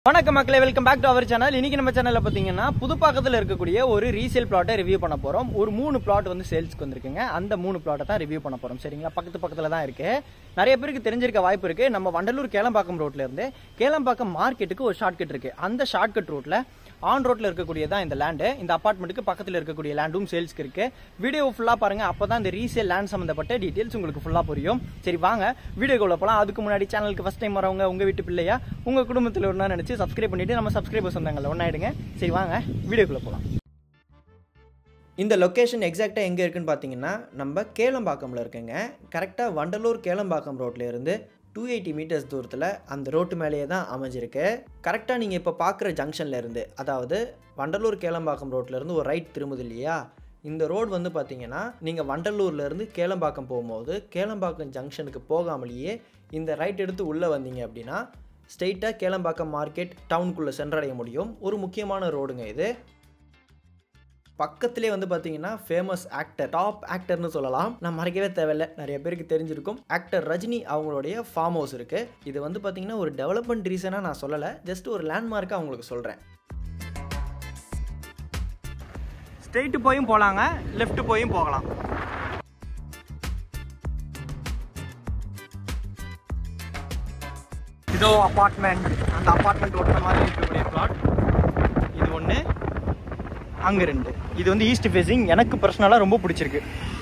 வணக்கம் மக்களே welcome back to our channel இன்னைக்கு நம்ம சேனல்ல பாத்தீங்கன்னா புதுப்பாக்கத்தில் இருக்கக்கூடிய ஒரு ரீசேல் பிளாட்டை ரிவ்யூ பண்ண போறோம் ஒரு மூணு பிளாட் வந்து சேல்ஸ்க்கு வந்திருக்குங்க அந்த மூணு பிளாட்டை தான் ரிவ்யூ பண்ண போறோம் சரிங்களா பக்கத்து பக்கத்துல தான் இருக்கு நிறைய பேருக்கு தெரிஞ்சிருக்க வாய்ப்பு இருக்கு நம்ம வண்டலூர் கேளம்பாக்கம் ரோட்ல இருந்து கேளம்பாக்கம் மார்க்கெட்டுக்கு ஒரு ஷார்ட் கட் இருக்கு அந்த ஷார்ட் கட் ரோட்ல ஆன் ரோட்ல இருக்கக்கூடிய தான் இந்த லேண்டு இந்த அபார்ட்மெண்ட்டுக்கு பக்கத்துல இருக்கக்கூடிய லேண்டும் சேல்ஸ்க்கு இருக்கு வீடியோ ஃபுல்லா பாருங்க அப்பதான் இந்த ரீசேல் லேண்ட் சம்பந்தப்பட்ட டீடைல்ஸ் உங்களுக்கு ஃபுல்லா புரியும் சரி வாங்க வீடியோக்குள்ள போலாம் அதுக்கு முன்னாடி சேனலுக்கு ஃபர்ஸ்ட் டைம் வரவங்க உங்க வீட்டு பிள்ளையா உங்க குடும்பத்துல ஒன்றா நினைச்சு சப்ஸ்கிரைப் பண்ணிட்டு நம்ம சப்ஸ்கிரைபர்ஸ் வந்தாங்கல்ல ஒன்னாயிடுங்க சரி வாங்க வீடியோக்குள்ள போலாம் இந்த லொக்கேஷன் எக்ஸாக்டாக எங்கே இருக்குன்னு பார்த்தீங்கன்னா நம்ம கேளம்பாக்கம்ல இருக்குங்க கரெக்டாக வண்டலூர் கேளம்பாக்கம் ரோட்ல இருந்து டூ எயிட்டி மீட்டர்ஸ் தூரத்தில் அந்த ரோட்டு மேலேயே தான் அமைஞ்சிருக்கு கரெக்டாக நீங்கள் இப்போ பார்க்குற ஜங்ஷன்ல இருந்து அதாவது வண்டலூர் கேளம்பாக்கம் ரோட்ல இருந்து ஒரு ரைட் திரும்புது இல்லையா இந்த ரோடு வந்து பார்த்தீங்கன்னா நீங்கள் வண்டலூர்லேருந்து கேளம்பாக்கம் போகும்போது கேளம்பாக்கம் ஜங்ஷனுக்கு போகாமலேயே இந்த ரைட் எடுத்து உள்ளே வந்தீங்க அப்படின்னா ஸ்ட்ரெயிட்டாக கேளம்பாக்கம் மார்க்கெட் டவுனுக்குள்ளே சென்றடைய முடியும் ஒரு முக்கியமான ரோடுங்க இது பக்கத்திலே வந்து பார்த்தீங்கன்னா ஃபேமஸ் ஆக்டர் டாப் ஆக்டர்னு சொல்லலாம் நான் மறைக்கவே தேவையில்லை நிறைய பேருக்கு தெரிஞ்சிருக்கும் ஆக்டர் ரஜினி அவங்களுடைய ஃபார்ம் ஹவுஸ் இருக்கு இது வந்து பார்த்தீங்கன்னா ஒரு டெவலப்மெண்ட் ரீசனாக நான் சொல்லலை ஜஸ்ட் ஒரு லேண்ட்மார்க்காக உங்களுக்கு சொல்கிறேன் ஸ்ட்ரெயிட்டு போயும் போகலாங்க லெஃப்ட் போயும் போகலாம் இதோ அப்பார்ட்மெண்ட் அந்த அப்பார்ட்மெண்ட் ஓட்டுற மாதிரி இருக்கக்கூடிய பிளாட் இது ஒன்று அங்கே ரெண்டு இது வந்து ஈஸ்ட் ஃபேஸிங் எனக்கு பர்சனலாக ரொம்ப பிடிச்சிருக்கு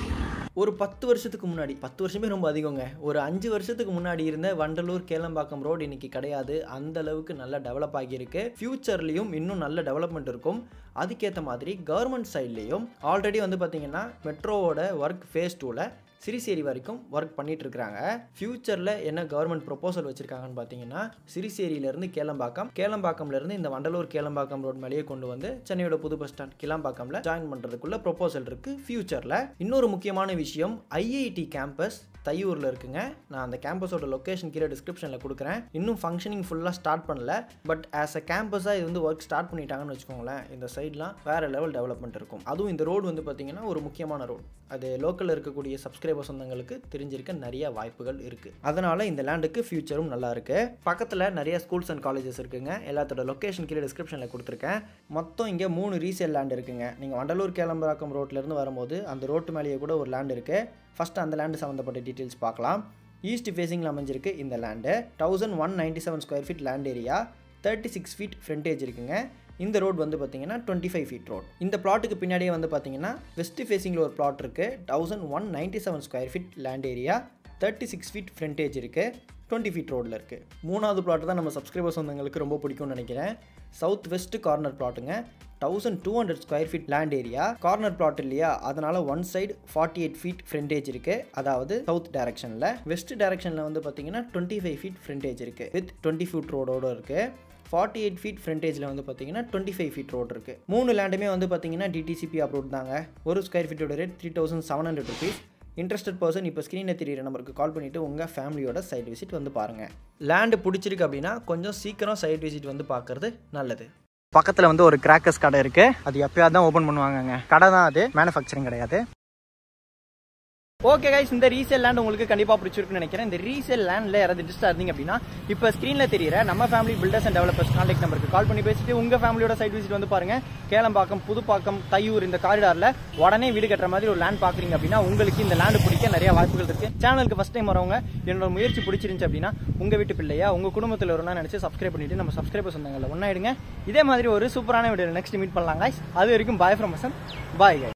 ஒரு பத்து வருஷத்துக்கு முன்னாடி பத்து வருஷமே ரொம்ப அதிகங்க ஒரு அஞ்சு வருஷத்துக்கு முன்னாடி இருந்த வண்டலூர் கேளம்பாக்கம் ரோடு இன்னைக்கு கிடையாது அந்த அளவுக்கு நல்லா டெவலப் ஆகியிருக்கு ஃபியூச்சர்லேயும் இன்னும் நல்ல டெவலப்மெண்ட் இருக்கும் அதுக்கேற்ற மாதிரி கவர்மெண்ட் சைட்லேயும் ஆல்ரெடி வந்து பார்த்தீங்கன்னா மெட்ரோவோட ஒர்க் ஃபேஸ் டூவில் சிறிசேரி வரைக்கும் ஒர்க் பண்ணிட்டு இருக்காங்க ஃபியூச்சரில் என்ன கவர்மெண்ட் ப்ரொபோசல் வச்சிருக்காங்கன்னு பார்த்தீங்கன்னா சிறிசேரியிலேருந்து கேளம்பாக்கம் கேளம்பாக்கம்லேருந்து இந்த வண்டலூர் கேளம்பாக்கம் ரோட் மேலேயே கொண்டு வந்து சென்னையோட புது பஸ் ஸ்டாண்ட் கிளம்பாக்கம்ல ஜாயின் பண்ணுறதுக்குள்ள ப்ரொபோசல் இருக்கு ஃபியூச்சரில் இன்னொரு முக்கியமான விஷயம் ஐஐடி கேம்பஸ் தையூரில் இருக்குங்க நான் அந்த கேம்பஸோட லொக்கேஷன் கீழே டிஸ்கிரிப்ஷனில் கொடுக்குறேன் இன்னும் ஃபங்க்ஷனிங் ஃபுல்லாக ஸ்டார்ட் பண்ணல பட் ஆஸ் அ கேம்பஸாக இது வந்து ஒர்க் ஸ்டார்ட் பண்ணிட்டாங்கன்னு வச்சுக்கோங்களேன் இந்த சைட்லாம் வேறு லெவல் டெவலப்மெண்ட் இருக்கும் அதுவும் இந்த ரோடு வந்து பார்த்தீங்கன்னா ஒரு முக்கியமான ரோடு அது லோக்கலில் இருக்கக்கூடிய சப்ஸ்கிரைபர் சொந்தங்களுக்கு தெரிஞ்சிருக்க நிறைய வாய்ப்புகள் இருக்குது அதனால் இந்த லேண்டுக்கு ஃபியூச்சரும் நல்லா இருக்கு பக்கத்தில் நிறைய ஸ்கூல்ஸ் அண்ட் காலேஜஸ் இருக்குங்க எல்லாத்தோட லொக்கேஷன் கீழே டிஸ்கிரிப்ஷனில் கொடுத்துருக்கேன் மொத்தம் இங்கே மூணு ரீசேல் லேண்ட் இருக்குங்க நீங்கள் வண்டலூர் கேளம்பாக்கம் ரோட்லேருந்து வரும்போது அந்த ரோட்டு மேலேயே கூட ஒரு லேண்ட் இருக்குது ஃபஸ்ட்டு அந்த லேண்டு சம்மந்தப்பட்ட டீட்டெயில்ஸ் பார்க்கலாம் ஈஸ்ட் ஃபேஸிங்கில் அமைஞ்சிருக்கு இந்த land thousand one ninety seven square feet land area thirty six feet frontage இருக்குங்க இந்த ரோடு வந்து பார்த்தீங்கன்னா டுவெண்ட்டி ஃபைவ் ஃபீட் ரோட் இந்த பிளாட்டுக்கு பின்னாடியே வந்து பார்த்தீங்கன்னா வெஸ்ட் ஃபேஸிங்கில் ஒரு பிளாட் இருக்குது thousand one ninety seven square feet land area thirty six feet frontage இருக்குது டுவெண்ட்டி ஃபீட் ரோடில் இருக்குது மூணாவது பிளாட் தான் நம்ம சப்ஸ்கிரைபர்ஸ் வந்தவங்களுக்கு ரொம்ப பிடிக்கும்னு நினைக்கிறேன் சவுத் வெஸ்ட் கார்னர் பிளாட்டுங்க thousand two hundred square feet land area corner plot இல்லையா அதனால one side forty eight feet frontage இருக்கு அதாவது சவுத் டைரக்ஷனில் வெஸ்ட் டைரக்ஷனில் வந்து பார்த்தீங்கன்னா டுவெண்ட்டி ஃபைவ் ஃபீட் ஃப்ரண்டேஜ் இருக்கு வித் டுவெண்ட்டி ஃபீட் ரோடோட இருக்கு ஃபார்ட்டி எயிட் ஃபீட் ஃப்ரண்டேஜில் வந்து பார்த்தீங்கன்னா டுவெண்ட்டி ஃபைவ் ஃபீட் ரோடு இருக்குது மூணு லேண்டுமே வந்து பார்த்தீங்கன்னா டிடிசிபி அப்ரூவ் தாங்க ஒரு ஸ்கொயர் ஃபீட்டோட rate three thousand seven hundred rupees interested person இப்போ ஸ்க்ரீனில் தெரியிற நம்பருக்கு கால் பண்ணிவிட்டு உங்கள் ஃபேமிலியோட சைட் விசிட் வந்து பாருங்கள் லேண்டு பிடிச்சிருக்கு அப்படின்னா கொஞ்சம் சீக்கிரம் சைட் விசிட் வந்து பார்க்குறது நல்லது பக்கத்தில் வந்து ஒரு கிராக்கர்ஸ் கடை இருக்குது அது எப்பயாவது தான் ஓப்பன் பண்ணுவாங்கங்க கடை தான் அது மேனுஃபேக்சரிங் கிடையாது ஓகே கைஸ் இந்த ரீசேல் லேண்ட் உங்களுக்கு கண்டிப்பாக பிடிச்சிருக்குன்னு நினைக்கிறேன் இந்த ரீசேல் லேண்டில் யாராவது இன்ட்ரெஸ்டாக இருந்தீங்க அப்படின்னா இப்போ ஸ்க்ரீனில் தெரியிற நம்ம family builders and developers contact நம்பருக்கு கால் பண்ணி பேசிட்டு உங்கள் ஃபேமிலியோட சைட் விசிட் வந்து பாருங்க கேளம்பாக்கம் புதுப்பாக்கம் தையூர் இந்த காரிடாரில் உடனே வீடு கட்டுற மாதிரி ஒரு லேண்ட் பார்க்குறீங்க அப்படின்னா உங்களுக்கு இந்த லேண்டு பிடிக்க நிறைய வாய்ப்புகள் இருக்கு சேனலுக்கு ஃபஸ்ட் டைம் வரவங்க என்னோட முயற்சி பிடிச்சிருந்துச்சு அப்படின்னா உங்கள் வீட்டு பிள்ளையா உங்கள் குடும்பத்தில் ஒரு நினச்சி சப்ஸ்கிரைப் பண்ணிட்டு நம்ம சப்ஸ்கிரைபர் சொந்தங்களை ஒன்றாயிடுங்க இதே மாதிரி ஒரு சூப்பரான வீடியோ நெக்ஸ்ட் மீட் பண்ணலாம் guys அது வரைக்கும் பாய் ஃப்ரம் மசன் பாய்